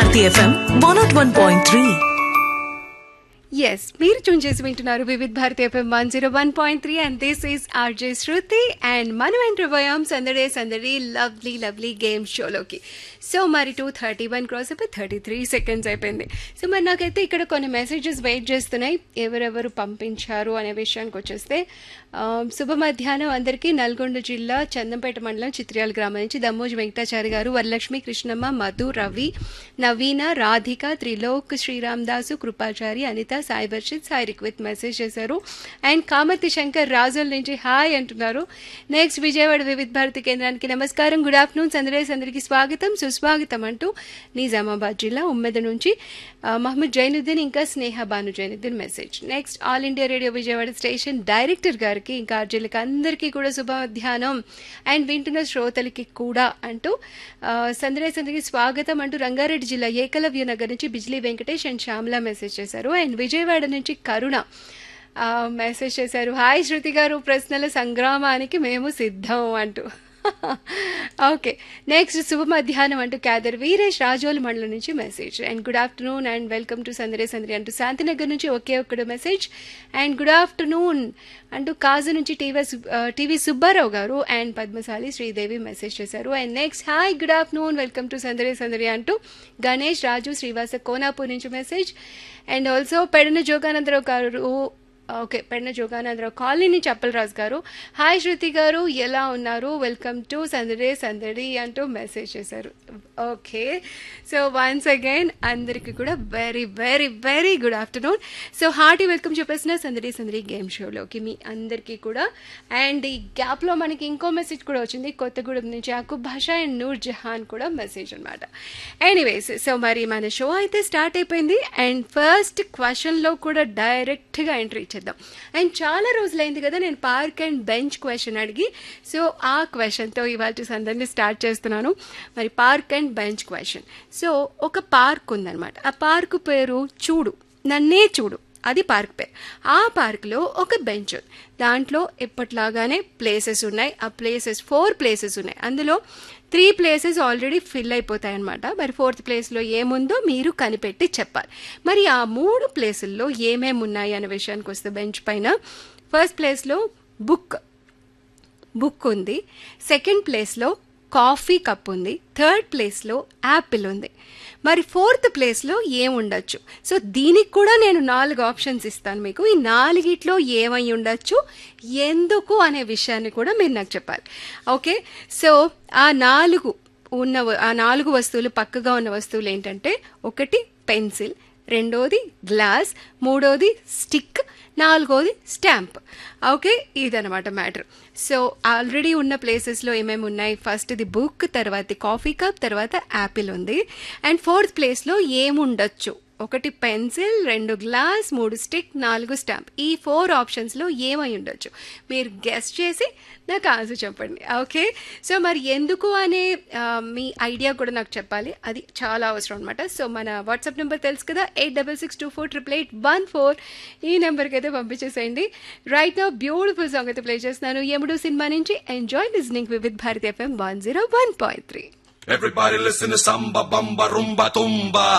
Bharati FM one naught one point three yes మీరు tune చేసి వింటున్నారు Vividh Bharati FM one zero one point three and this is RJ Shruti and మనం enter పోయాం సందడే సందడి లవ్లీ లవ్లీ గేమ్ షోలోకి సో మరి టూ థర్టీ వన్ క్రాస్ అయిపోయి థర్టీ త్రీ సెకండ్స్ అయిపోయింది సో మరి నాకైతే ఇక్కడ కొన్ని మెసేజెస్ వెయిట్ చేస్తున్నాయి ఎవరెవరు పంపించారు అనే విషయానికి వచ్చేస్తే ఆ, శుభ మధ్యాహ్నం అందరికీ నల్గొండ జిల్లా చందంపేట మండలం చిత్రియాల గ్రామం నుంచి దమ్మోజు వెంకటాచారి గారు వరలక్ష్మి కృష్ణమ్మ మధు రవి నవీన రాధిక త్రిలోక్ శ్రీరామ్ దాసు కృపాచారి అనిత సాయి వర్షిత్ సాయి రిక్విత్ మెసేజ్ చేశారు అండ్ కామతి శంకర్ రాజుల నుంచి హాయ్ అంటున్నారు నెక్స్ట్ విజయవాడ వివిధ భారతి కేంద్రానికి నమస్కారం గుడ్ ఆఫ్టర్నూన్ సందరేస్ అందరికీ స్వాగతం సుస్వాగతం అంటూ నిజామాబాద్ జిల్లా ఉమ్మెద నుంచి ఆ, మహమ్మద్ జైనుద్దీన్ ఇంకా Sneha Banu Zainuddin message next all India radio Vijayawada station director గారికి ఇంకా ఆర్జీలకి అందరికీ కూడా శుభ మధ్యాహ్నం అండ్ వింటున్న శ్రోతలకి కూడా అంటూ ఆ, సందరేస్ అందరికీ స్వాగతం అంటూ రంగారెడ్డి జిల్లా ఏకలవ్య నగర్ నుంచి బిజ్లీ వెంకటేష్ అండ్ శ్యామల మెసేజ్ చేశారు అండ్ విజయవాడ నుంచి కరుణ ఆ, మెసేజ్ చేశారు హాయ్ శృతి గారు ప్రశ్నల సంగ్రామానికి మేము సిద్ధం అంటూ ఓకే నెక్స్ట్ శుభ మధ్యాహ్నం అంటూ క్యాదర్ వీరేష్ రాజోల్ మండలం నుంచి message and good afternoon and welcome to Sandade Sandadi అంటూ శాంతినగర్ నుంచి ఒకే ఒక్కడు మెసేజ్ అండ్ గుడ్ ఆఫ్టర్నూన్ అంటూ కాజు నుంచి TV TV Subbarao garu and Padmashali Sridevi message చేశారు and next hi good afternoon welcome to Sandade Sandadi అంటూ గణేష్ రాజు శ్రీవాస కోనాపూర్ నుంచి message and also Pedana Joganandarao garu okay పెన్న జోగానందరావు కాలనీ నుంచి అప్పలరాజు గారు హాయ్ శృతి గారు ఎలా ఉన్నారు వెల్కమ్ టు సందడే సందడి అంటూ మెసేజ్ చేశారు ఓకే సో వన్స్ అగైన్ అందరికీ కూడా very very very good afternoon so hearty welcome చెప్పేసిన సందడి సందడి గేమ్ షోలోకి మీ అందరికీ కూడా అండ్ ఈ గ్యాప్లో మనకి ఇంకో మెసేజ్ కూడా వచ్చింది కొత్తగూడెం నుంచి అకుబ్ భాష అండ్ నూర్ జహాన్ కూడా మెసేజ్ అనమాట ఎనీవేస్ సో మరి మన షో అయితే స్టార్ట్ అయిపోయింది అండ్ ఫస్ట్ క్వశ్చన్లో కూడా డైరెక్ట్గా ఎంట్రీ ఇచ్చేద్దాం అండ్ చాలా రోజులైంది కదా నేను పార్క్ అండ్ బెంచ్ క్వశ్చన్ అడిగి సో ఆ క్వశ్చన్తో ఇవాళ సందర్ని స్టార్ట్ చేస్తున్నాను మరి park and bench question so ఒక పార్క్ ఉందన్నమాట ఆ పార్క్ పేరు చూడు నన్నే చూడు అది పార్క్ పేరు ఆ పార్క్లో ఒక బెంచ్ ఉంది దాంట్లో ఎప్పట్లాగానే ప్లేసెస్ ఉన్నాయి ఆ ప్లేసెస్ ఫోర్ ప్లేసెస్ ఉన్నాయి అందులో త్రీ ప్లేసెస్ ఆల్రెడీ ఫిల్ అయిపోతాయి అనమాట మరి ఫోర్త్ ప్లేస్లో ఏముందో మీరు కనిపెట్టి చెప్పాలి మరి ఆ మూడు ప్లేసుల్లో ఏమేమి ఉన్నాయి అనే విషయానికి వస్తే బెంచ్ పైన ఫస్ట్ ప్లేస్లో బుక్ బుక్ ఉంది సెకండ్ ప్లేస్లో కాఫీ కప్ ఉంది థర్డ్ ప్లేస్లో యాపిల్ ఉంది మరి ఫోర్త్ ప్లేస్లో ఏం ఉండొచ్చు సో దీనికి కూడా నేను నాలుగు ఆప్షన్స్ ఇస్తాను మీకు ఈ నాలుగిట్లో ఏమై ఉండొచ్చు ఎందుకు అనే విషయాన్ని కూడా మీరు నాకు చెప్పాలి ఓకే సో ఆ నాలుగు ఉన్న వ- ఆ నాలుగు వస్తువులు పక్కగా ఉన్న వస్తువులు ఏంటంటే ఒకటి పెన్సిల్ రెండోది గ్లాస్ మూడోది స్టిక్ నాలుగోది స్టాంప్ ఓకే ఇదనమాట మ్యాటర్ సో ఆల్రెడీ ఉన్న ప్లేసెస్లో ఏమేమి ఉన్నాయి ఫస్ట్ ఇది బుక్ తర్వాత కాఫీ కప్ తర్వాత యాపిల్ ఉంది అండ్ ఫోర్త్ ప్లేస్లో ఏముండొచ్చు ఒకటి పెన్సిల్ రెండు గ్లాస్ మూడు స్టిక్ నాలుగు స్టాంప్ ఈ ఫోర్ ఆప్షన్స్లో ఏమై ఉండొచ్చు మీరు గెస్ట్ చేసి నాకు ఆన్సర్ చెప్పండి ఓకే సో మరి ఎందుకు అనే ఆ, మీ ఐడియా కూడా నాకు చెప్పాలి అది చాలా అవసరం అనమాట సో మన వాట్సాప్ నెంబర్ తెలుసు కదా eight double six two four triple eight one four ఈ నెంబర్కి అయితే పంపించేసేయండి రైట్ నా బ్యూటిఫుల్ సాంగ్ అయితే ప్లే చేస్తున్నాను యముడు సినిమా నుంచి enjoy listening with Bharati FM one zero one point three Everybody listen to samba, bamba, rumba, tumba.